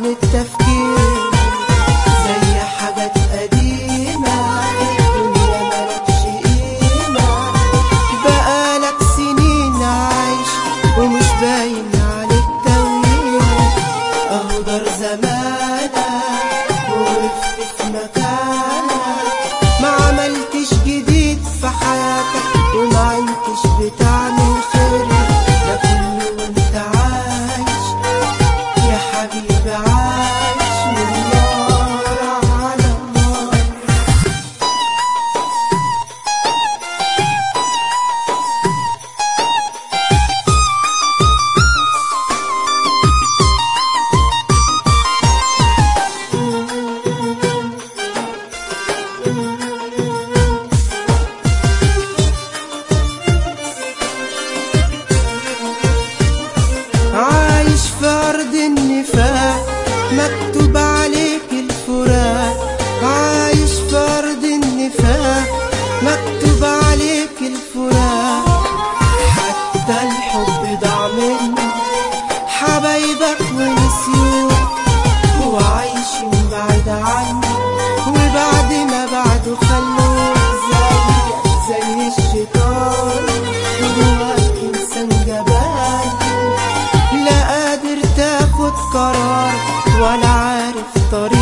عن التفكير زي حاجات قديمة الدنيا ملكش قيمة بقالك سنين عايش ومش باين عليك تويل اهو دار زمانك ووقفت في مكانك ما عملتش جديد في حياتك وما عندكش بتعمل خير ده كله وانت عايش يا حبيبي عايش من نار على نار عايش في أرض النفاق مكتوب عليك الفراق عايش في أرض النفاق مكتوب عليك الفراق حتى الحب ضاع منك حبايبك ونسيوك وعايشين بعيد عنك وبعد ما بعده خلوك زيك زي الشيطان جواك إنسان جبان لا قادر تاخد قرار ولا عارف طريق